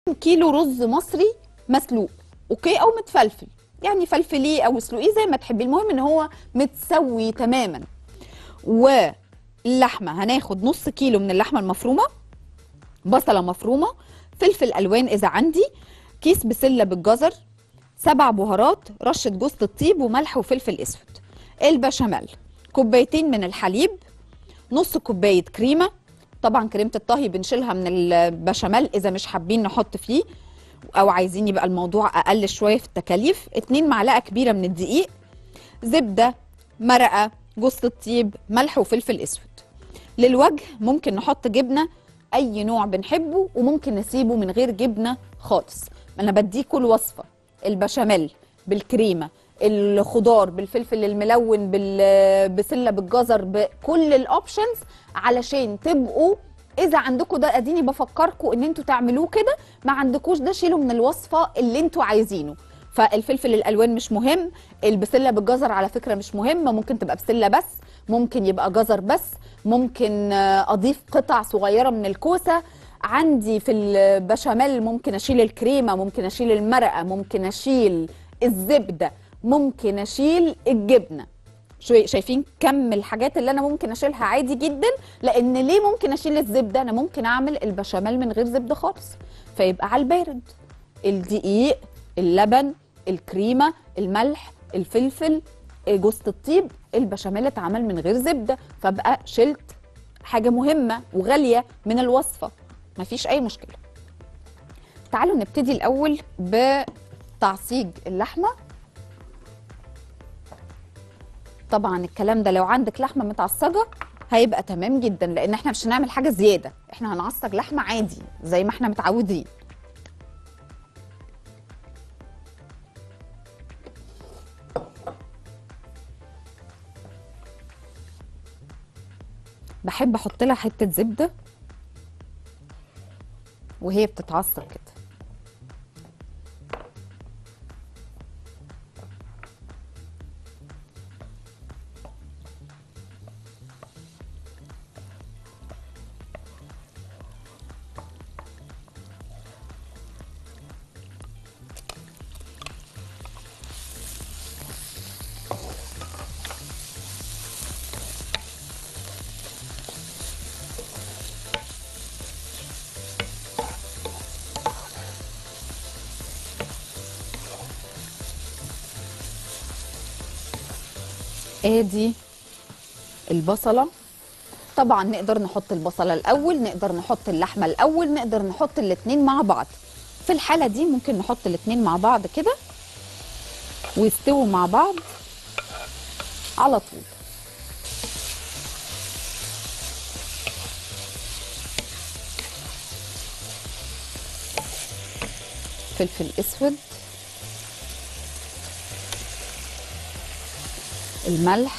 كيلو رز مصري مسلوق اوكي او متفلفل يعني فلفليه او اسلقيه زي ما تحبي المهم ان هو متسوي تماما واللحمه هناخد نص كيلو من اللحمه المفرومه بصله مفرومه فلفل الوان اذا عندي كيس بسله بالجزر سبع بهارات رشه جوز الطيب وملح وفلفل اسود البشاميل كوبايتين من الحليب نص كوبايه كريمه طبعا كريمه الطهي بنشيلها من البشاميل اذا مش حابين نحط فيه او عايزين يبقى الموضوع اقل شويه في التكاليف اتنين معلقه كبيره من الدقيق زبده مرقه جوز الطيب ملح وفلفل اسود للوجه ممكن نحط جبنه اي نوع بنحبه وممكن نسيبه من غير جبنه خالص انا بديكوا الوصفه البشاميل بالكريمه الخضار بالفلفل الملون بالبسله بالجزر بكل الاوبشنز علشان تبقوا اذا عندكم ده اديني بفكركم ان انتوا تعملوه كده ما عندكوش ده شيلوا من الوصفه اللي انتوا عايزينه فالفلفل الالوان مش مهم البسله بالجزر على فكره مش مهمه ممكن تبقى بسله بس ممكن يبقى جزر بس ممكن اضيف قطع صغيره من الكوسه عندي في البشاميل ممكن اشيل الكريمه ممكن اشيل المرقه ممكن اشيل الزبده ممكن اشيل الجبنه شوي شايفين كم الحاجات اللي انا ممكن اشيلها عادي جدا لان ليه ممكن اشيل الزبده انا ممكن اعمل البشاميل من غير زبده خالص فيبقى على البارد الدقيق اللبن الكريمه الملح الفلفل جوز الطيب البشاميل اتعمل من غير زبده فبقى شلت حاجه مهمه وغاليه من الوصفه مفيش اي مشكله تعالوا نبتدي الاول بتعصيج اللحمه طبعا الكلام ده لو عندك لحمه متعصجه هيبقى تمام جدا لان احنا مش هنعمل حاجه زياده احنا هنعصج لحمه عادي زي ما احنا متعودين بحب احط لها حته زبده وهي بتتعصج كده ادي البصله طبعا نقدر نحط البصله الاول نقدر نحط اللحمه الاول نقدر نحط الاتنين مع بعض في الحاله دي ممكن نحط الاتنين مع بعض كده ويستووا مع بعض على طول فلفل اسود الملح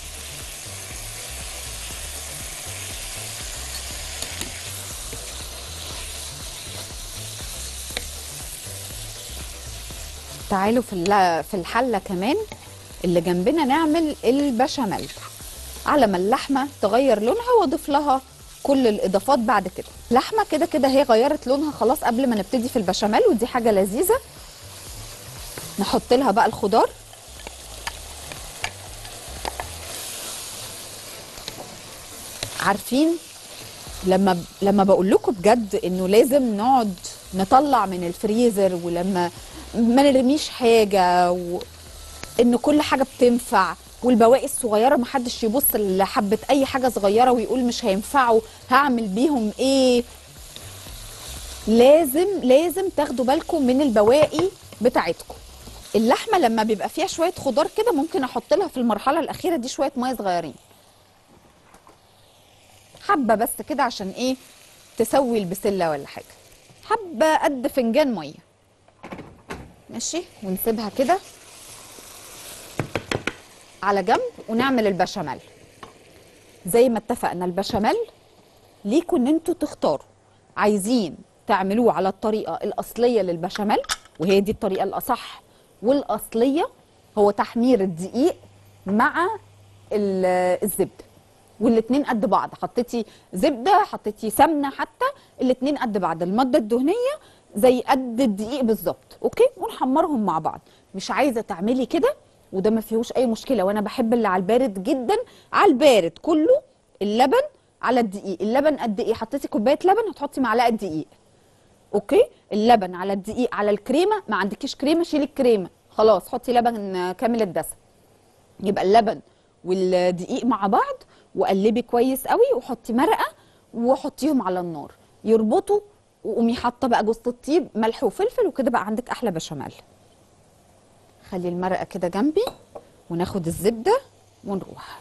تعالوا في في الحله كمان اللي جنبنا نعمل البشاميل على ما اللحمه تغير لونها واضيف لها كل الاضافات بعد كده اللحمه كده كده هي غيرت لونها خلاص قبل ما نبتدي في البشاميل ودي حاجه لذيذه نحط لها بقى الخضار عارفين لما لما بقول لكم بجد انه لازم نقعد نطلع من الفريزر ولما ما نرميش حاجه و... ان كل حاجه بتنفع والبواقي الصغيره ما حدش يبص لحبه اي حاجه صغيره ويقول مش هينفعوا هعمل بيهم ايه لازم لازم تاخدوا بالكم من البواقي بتاعتكم اللحمه لما بيبقى فيها شويه خضار كده ممكن احط لها في المرحله الاخيره دي شويه ميه صغيرين حبه بس كده عشان ايه تسوي البسله ولا حاجه حبه قد فنجان ميه ماشي ونسيبها كده على جنب ونعمل البشاميل زي ما اتفقنا البشاميل ليكوا ان انتوا تختاروا عايزين تعملوه على الطريقه الاصليه للبشاميل وهي دي الطريقه الاصح والاصليه هو تحمير الدقيق مع الزبده والاتنين قد بعض حطيتي زبده حطيتي سمنه حتى الاتنين قد بعض الماده الدهنيه زي قد الدقيق بالظبط اوكي ونحمرهم مع بعض مش عايزه تعملي كده وده ما فيهوش اي مشكله وانا بحب اللي على البارد جدا على البارد كله اللبن على الدقيق اللبن قد ايه حطيتي كوبايه لبن هتحطي معلقه دقيق اوكي اللبن على الدقيق على الكريمه ما عندكيش كريمه شيلي الكريمه خلاص حطي لبن كامل الدسم يبقى اللبن والدقيق مع بعض وقلبي كويس قوي وحطي مرقه وحطيهم على النار يربطوا وقومي حاطه بقى جوز الطيب ملح وفلفل وكده بقى عندك احلى بشاميل خلي المرقه كده جنبي وناخد الزبده ونروح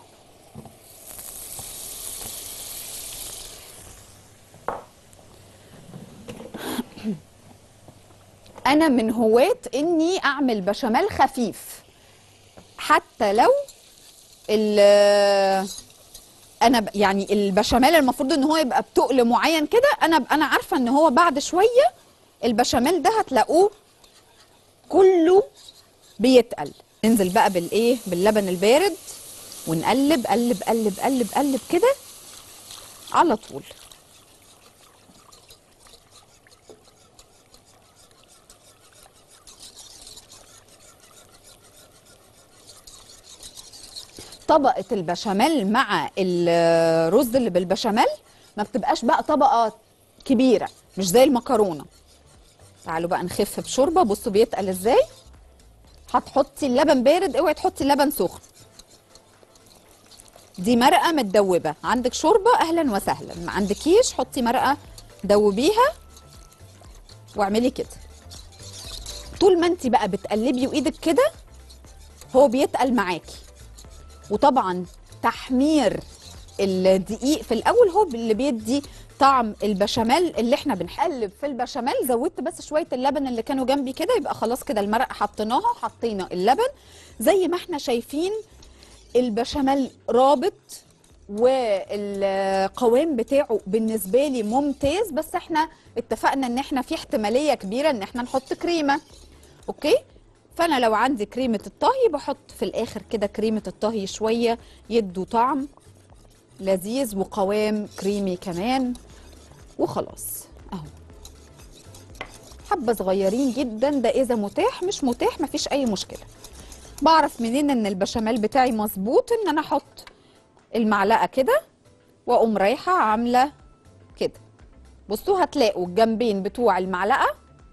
انا من هواة اني اعمل بشاميل خفيف حتى لو ال انا ب- يعني البشاميل المفروض ان هو يبقى بتقل معين كده انا انا عارفه ان هو بعد شويه البشاميل ده هتلاقوه كله بيتقل ننزل بقى بالايه باللبن البارد ونقلب قلب قلب قلب قلب كده على طول طبقة البشاميل مع الرز اللي بالبشاميل ما بتبقاش بقى طبقة كبيرة مش زي المكرونة تعالوا بقى نخف بشوربة بصوا بيتقل ازاي هتحطي اللبن بارد اوعي تحطي اللبن سخن دي مرقة متدوبة عندك شوربة اهلا وسهلا ما عندكيش حطي مرقة دوبيها واعملي كده طول ما انت بقى بتقلبي وايدك كده هو بيتقل معاكي وطبعا تحمير الدقيق في الاول هو اللي بيدي طعم البشاميل اللي احنا بنقلب في البشاميل زودت بس شويه اللبن اللي كانوا جنبي كده يبقى خلاص كده المرقه حطيناها حطينا اللبن زي ما احنا شايفين البشاميل رابط والقوام بتاعه بالنسبه لي ممتاز بس احنا اتفقنا ان احنا في احتماليه كبيره ان احنا نحط كريمه اوكي فانا لو عندي كريمه الطهي بحط في الاخر كده كريمه الطهي شويه يدوا طعم لذيذ وقوام كريمي كمان وخلاص اهو حبه صغيرين جدا ده اذا متاح مش متاح مفيش اي مشكله بعرف منين ان البشاميل بتاعي مظبوط ان انا احط المعلقه كده واقوم رايحه عامله كده بصوا هتلاقوا الجنبين بتوع المعلقه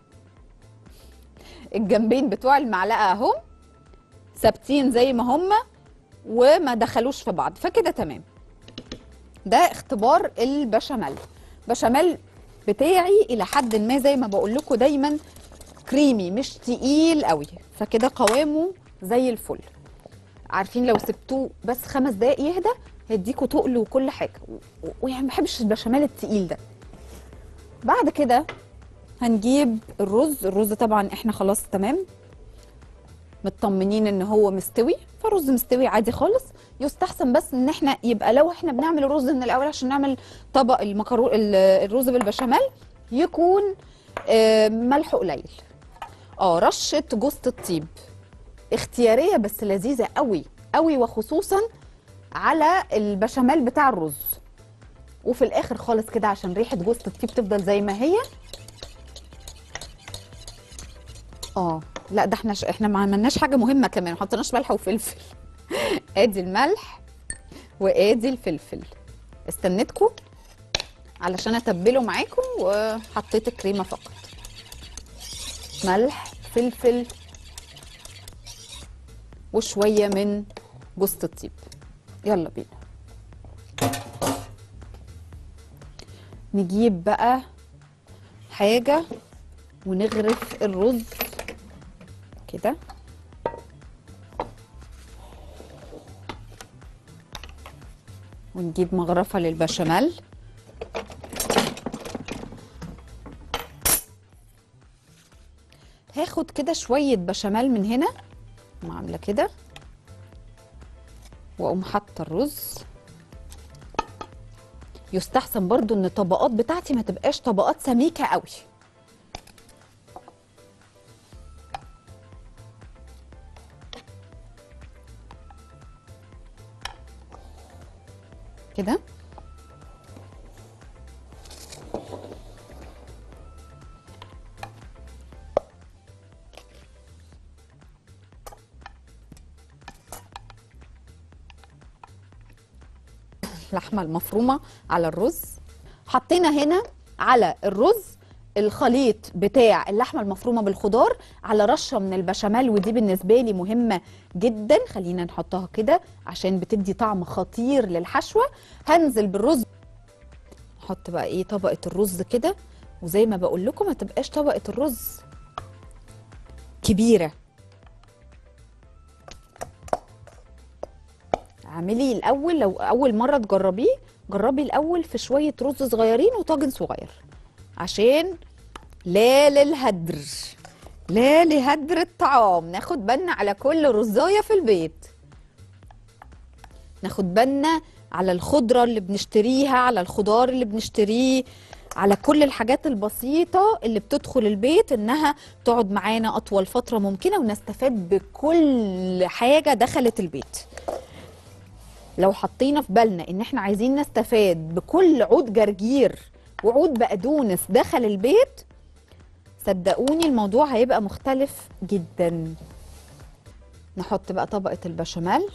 الجنبين بتوع المعلقه اهو ثابتين زي ما هما وما دخلوش في بعض فكده تمام ده اختبار البشاميل بشاميل بتاعي الى حد ما زي ما بقول لكم دايما كريمي مش تقيل قوي فكده قوامه زي الفل عارفين لو سبتوه بس خمس دقايق يهدى هيديكوا تقل وكل حاجه و- ويعني ما بحبش البشاميل التقيل ده بعد كده هنجيب الرز الرز طبعا احنا خلاص تمام مطمنين ان هو مستوي فالرز مستوي عادي خالص يستحسن بس ان احنا يبقى لو احنا بنعمل الرز من الاول عشان نعمل طبق المكرونه الرز بالبشاميل يكون آه، ملحه قليل اه رشه جوز الطيب اختياريه بس لذيذه قوي قوي وخصوصا على البشاميل بتاع الرز وفي الاخر خالص كده عشان ريحه جوز الطيب تفضل زي ما هي اه لا ده احنا ش... احنا ما عملناش حاجه مهمه كمان ما حطيناش ملح وفلفل ادي الملح وادي الفلفل استنيتكم علشان اتبله معاكم وحطيت الكريمه فقط ملح فلفل وشويه من جوز الطيب يلا بينا نجيب بقى حاجه ونغرف الرز كده ونجيب مغرفة للبشاميل هاخد كده شوية بشاميل من هنا أقوم عاملة كده واقوم حاطة الرز يستحسن برضو ان الطبقات بتاعتي ما تبقاش طبقات سميكة قوي كده اللحمه المفرومه على الرز حطينا هنا على الرز الخليط بتاع اللحمه المفرومه بالخضار على رشه من البشاميل ودي بالنسبه لي مهمه جدا خلينا نحطها كده عشان بتدي طعم خطير للحشوه هنزل بالرز نحط بقى ايه طبقه الرز كده وزي ما بقول لكم ما تبقاش طبقه الرز كبيره اعملي الاول لو اول مره تجربيه جربي الاول في شويه رز صغيرين وطاجن صغير عشان لا للهدر لا لهدر الطعام ناخد بالنا على كل رزايه في البيت ناخد بالنا على الخضره اللي بنشتريها على الخضار اللي بنشتريه على كل الحاجات البسيطة اللي بتدخل البيت انها تقعد معانا اطول فترة ممكنة ونستفاد بكل حاجة دخلت البيت لو حطينا في بالنا ان احنا عايزين نستفاد بكل عود جرجير وعود بقدونس دخل البيت صدقوني الموضوع هيبقى مختلف جدا نحط بقى طبقة البشاميل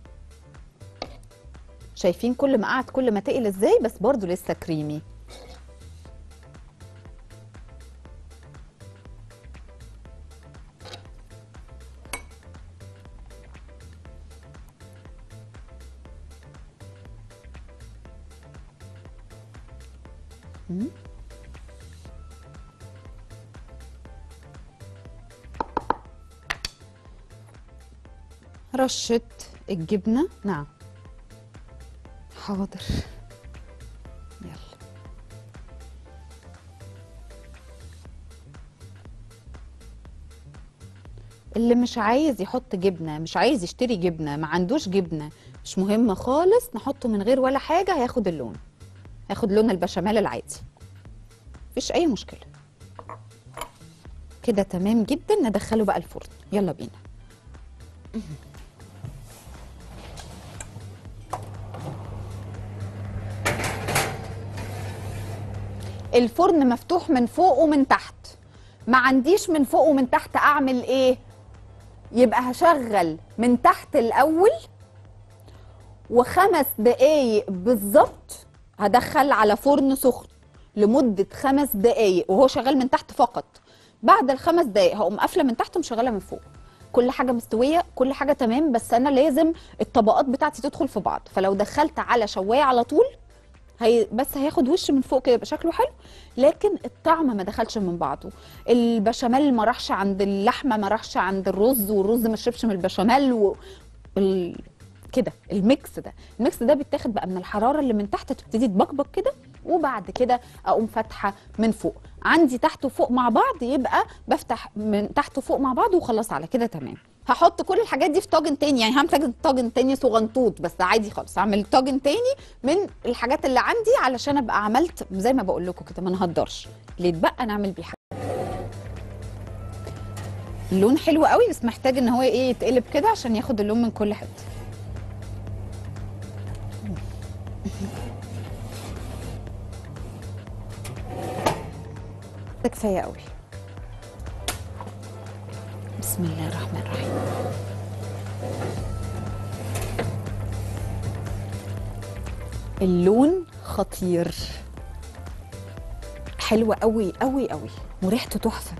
شايفين كل ما قعد كل ما تقل ازاي بس برضو لسه كريمي رشة الجبنة نعم حاضر يلا اللي مش عايز يحط جبنة مش عايز يشتري جبنة ما عندوش جبنة مش مهم خالص نحطه من غير ولا حاجة هياخد اللون هياخد لون البشاميل العادي مفيش أي مشكلة كده تمام جدا ندخله بقى الفرن يلا بينا الفرن مفتوح من فوق ومن تحت ما عنديش من فوق ومن تحت اعمل ايه يبقى هشغل من تحت الاول وخمس دقايق بالظبط هدخل على فرن سخن لمدة خمس دقايق وهو شغال من تحت فقط بعد الخمس دقايق هقوم قافلة من تحت ومشغلة من فوق كل حاجة مستوية كل حاجة تمام بس أنا لازم الطبقات بتاعتي تدخل في بعض فلو دخلت على شواية على طول هي بس هياخد وش من فوق كده يبقى شكله حلو لكن الطعم ما دخلش من بعضه البشاميل ما راحش عند اللحمه ما راحش عند الرز والرز ما شربش من البشاميل و... ال... كده الميكس ده الميكس ده بيتاخد بقى من الحراره اللي من تحت تبتدي تبقبق كده وبعد كده اقوم فاتحه من فوق عندي تحت وفوق مع بعض يبقى بفتح من تحت وفوق مع بعض وخلاص على كده تمام هحط كل الحاجات دي في طاجن تاني يعني هعمل طاجن تاني صغنطوط بس عادي خالص اعمل طاجن تاني من الحاجات اللي عندي علشان ابقى عملت زي ما بقول لكم كده ما نهدرش اللي يتبقى نعمل بيه حاجه اللون حلو قوي بس محتاج ان هو ايه يتقلب كده عشان ياخد اللون من كل حته ده كفايه قوي بسم الله الرحمن الرحيم اللون خطير حلوة قوي قوي قوي وريحته تحفة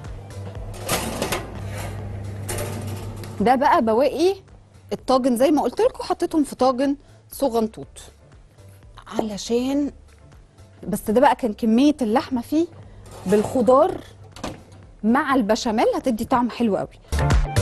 ده بقى بواقي الطاجن زي ما قلت لكم حطيتهم في طاجن صغنطوط علشان بس ده بقى كان كمية اللحمة فيه بالخضار مع البشاميل هتدي طعم حلو قوي